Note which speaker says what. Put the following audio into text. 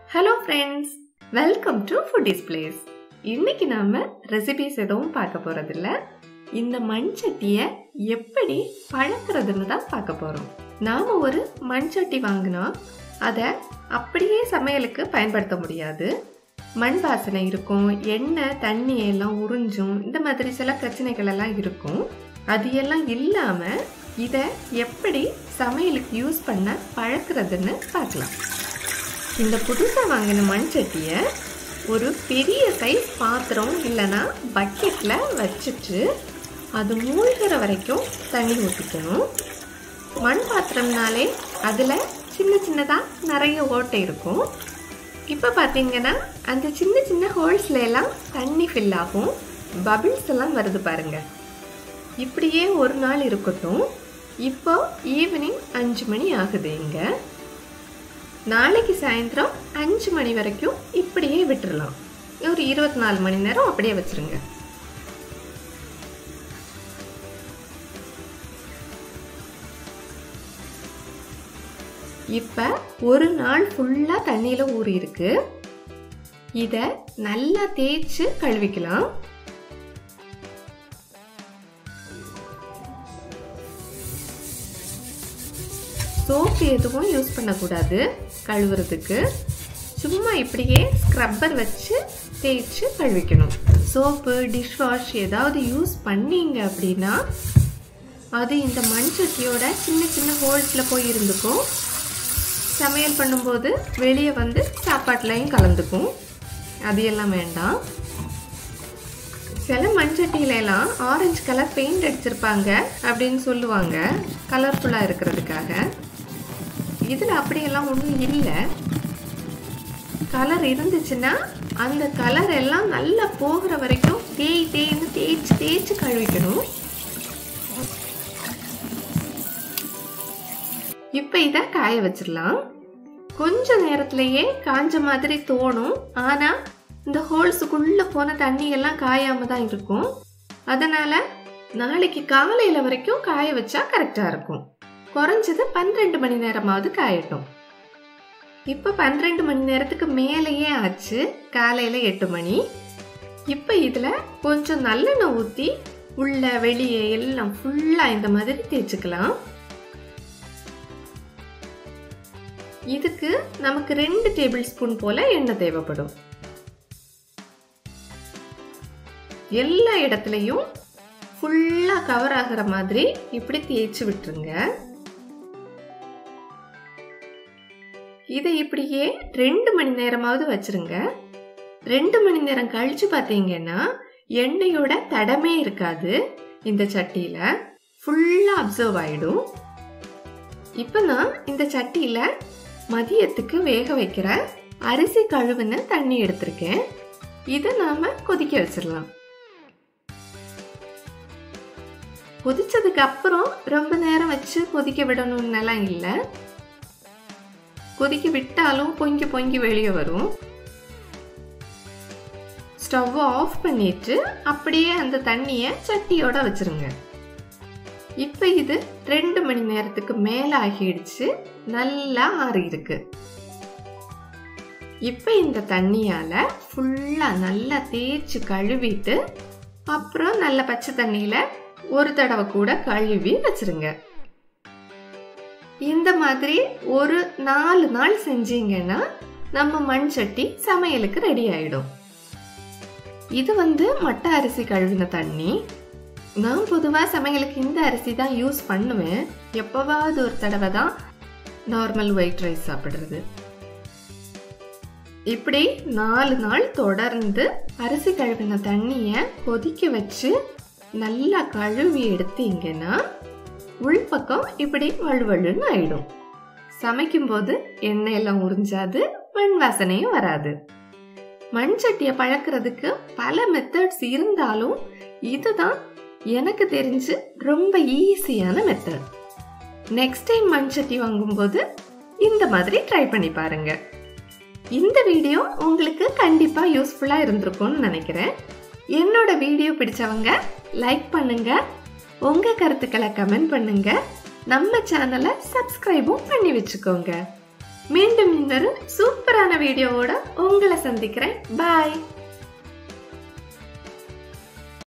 Speaker 1: hello friends welcome to foodies place இன்னைக்கு நாம recipes எதுவும் பார்க்க போறதில்ல இந்த மண் சட்டியை எப்படி பழக்கிறதுன்னு தான் பார்க்க போறோம் நாம ஒரு மண் சட்டி வாங்கினா அதை அப்படியே சமையலுக்கு பயன்படுத்த முடியாது மண் வாசனை இருக்கும் எண்ணெய் தண்ணி எல்லாம் உறிஞ்சும் இந்த மாதிரி சில பிரச்சனைகள் எல்லாம் இருக்கும் அது எல்லாம் இல்லாம இதை எப்படி சமையலுக்கு யூஸ் பண்ண பழக்கிறதுன்னு பார்க்கலாம் இந்த புதுசாக வாங்கின மண் சட்டியை ஒரு பெரிய சைஸ் பாத்திரம் இல்லைன்னா பக்கெட்டில் வச்சுட்டு அது மூழ்கிற வரைக்கும் தண்ணி ஊற்றிக்கணும் மண் பாத்திரம்னாலே அதில் சின்ன சின்னதாக நிறைய ஓட்டை இருக்கும் இப்போ பார்த்தீங்கன்னா அந்த சின்ன சின்ன ஹோல்ஸ்ல எல்லாம் தண்ணி ஃபில் ஆகும் பபிள்ஸ் எல்லாம் வருது பாருங்க இப்படியே ஒரு நாள் இருக்கட்டும் இப்போ ஈவினிங் அஞ்சு மணி ஆகுது இங்கே நாளைக்கு சாயந்தரம் அஞ்சு மணி வரைக்கும் இப்படியே விட்டுறலாம் ஒரு இருபத்தி நாலு மணி நேரம் அப்படியே வச்சிருங்க இப்போ ஒரு நாள் ஃபுல்லாக தண்ணியில் ஊறி இருக்கு இதை நல்லா தேய்ச்சி கழுவிக்கலாம் சோப்பு எதுவும் யூஸ் பண்ணக்கூடாது கழுவுறதுக்கு சும்மா இப்படியே ஸ்க்ரப்பர் வச்சு தேய்ச்சி கழுவிக்கணும் சோப்பு டிஷ் வாஷ் ஏதாவது யூஸ் பண்ணீங்க அப்படின்னா அது இந்த மண் சட்டியோட சின்ன சின்ன ஹோல்ஸில் போய் இருந்துக்கும் சமையல் பண்ணும்போது வெளியே வந்து சாப்பாட்டுலையும் கலந்துக்கும் அது எல்லாம் வேண்டாம் சில மண்சட்டியில எல்லாம் ஆரஞ்சு கலர் பெயிண்ட் அடிச்சிருப்பாங்க அப்படின்னு சொல்லுவாங்க கலர்ஃபுல்லாக இருக்கிறதுக்காக இதில் அப்படியெல்லாம் ஒன்றும் இல்லை கலர் இருந்துச்சுன்னா அந்த கலர் எல்லாம் நல்லா போகிற வரைக்கும் தேய் தேய்னு தேய்ச்சி தேய்ச்சி கழுவிக்கணும் இப்போ இதை காய வச்சிடலாம் கொஞ்ச நேரத்திலேயே காஞ்ச மாதிரி தோணும் ஆனால் இந்த ஹோல்ஸுக்குள்ளே போன தண்ணி எல்லாம் காயாம தான் இருக்கும் அதனால நாளைக்கு காலையில் வரைக்கும் காய வச்சா கரெக்டாக இருக்கும் குறைஞ்சது பன்னிரெண்டு மணி நேரமாவது காயட்டும் இப்போ பன்னிரெண்டு மணி நேரத்துக்கு மேலேயே ஆச்சு காலையில் எட்டு மணி இப்போ இதில் கொஞ்சம் நல்லெண்ணெய் ஊற்றி உள்ள வெளியே எல்லாம் ஃபுல்லாக இந்த மாதிரி தேய்ச்சிக்கலாம் இதுக்கு நமக்கு ரெண்டு டேபிள் ஸ்பூன் போல எண்ணெய் தேவைப்படும் எல்லா இடத்துலையும் ஃபுல்லாக கவர் ஆகிற மாதிரி இப்படி தேய்ச்சி விட்டுருங்க இதை இப்படியே ரெண்டு மணி நேரமாவது வச்சிருங்க ரெண்டு மணி நேரம் கழிச்சு பார்த்தீங்கன்னா எண்ணெயோட தடமே இருக்காது இந்த சட்டியில் ஃபுல்லாக அப்சர்வ் ஆயிடும் இப்போ நான் இந்த சட்டியில் மதியத்துக்கு வேக வைக்கிற அரிசி கழுவுன தண்ணி எடுத்திருக்கேன் இதை நாம கொதிக்க வச்சிடலாம் கொதிச்சதுக்கு அப்புறம் ரொம்ப நேரம் வச்சு கொதிக்க விடணும்னெல்லாம் இல்லை கொதிக்க விட்டாலும் பொங்கி பொங்கி வெளியே வரும் ஸ்டவ் ஆஃப் பண்ணிட்டு அப்படியே அந்த தண்ணியை சட்டியோட வச்சிருங்க இப்போ இது ரெண்டு மணி நேரத்துக்கு மேலே ஆகிடுச்சு நல்லா ஆறி இருக்கு இப்போ இந்த தண்ணியால ஃபுல்லா நல்லா தேய்ச்சி கழுவிட்டு அப்புறம் நல்ல பச்சை தண்ணியில ஒரு தடவை கூட கழுவி வச்சிருங்க இந்த மாதிரி ஒரு நாலு நாள் செஞ்சீங்கன்னா நம்ம மண் சட்டி சமையலுக்கு ரெடி ஆயிடும் இது வந்து மட்டை அரிசி கழுவின தண்ணி நான் பொதுவாக சமையலுக்கு இந்த அரிசி தான் யூஸ் பண்ணுவேன் எப்போவாவது ஒரு தடவை தான் நார்மல் ஒயிட் ரைஸ் சாப்பிட்றது இப்படி நாலு நாள் தொடர்ந்து அரிசி கழுவின தண்ணியை கொதிக்க வச்சு நல்லா கழுவி எடுத்தீங்கன்னா உள்பக்கம் இப்படி வழுவழுன்னு ஆயிடும் சமைக்கும்போது எண்ணெய் எல்லாம் உறிஞ்சாது மண் வாசனையும் வராது மண் சட்டியை பழக்கிறதுக்கு பல மெத்தட்ஸ் இருந்தாலும் இதுதான் எனக்கு தெரிஞ்சு ரொம்ப ஈஸியான மெத்தட் நெக்ஸ்ட் டைம் மண் சட்டி வாங்கும்போது இந்த மாதிரி ட்ரை பண்ணி பாருங்க இந்த வீடியோ உங்களுக்கு கண்டிப்பா யூஸ்ஃபுல்லா இருந்திருக்கும்னு நினைக்கிறேன் என்னோட வீடியோ பிடிச்சவங்க லைக் பண்ணுங்க உங்க கருத்துக்களை கமெண்ட் பண்ணுங்க நம்ம சேனலை சப்ஸ்கிரைபும் பண்ணி வச்சுக்கோங்க மீண்டும் இன்னொரு சூப்பரான வீடியோவோட உங்களை சந்திக்கிறேன் பாய்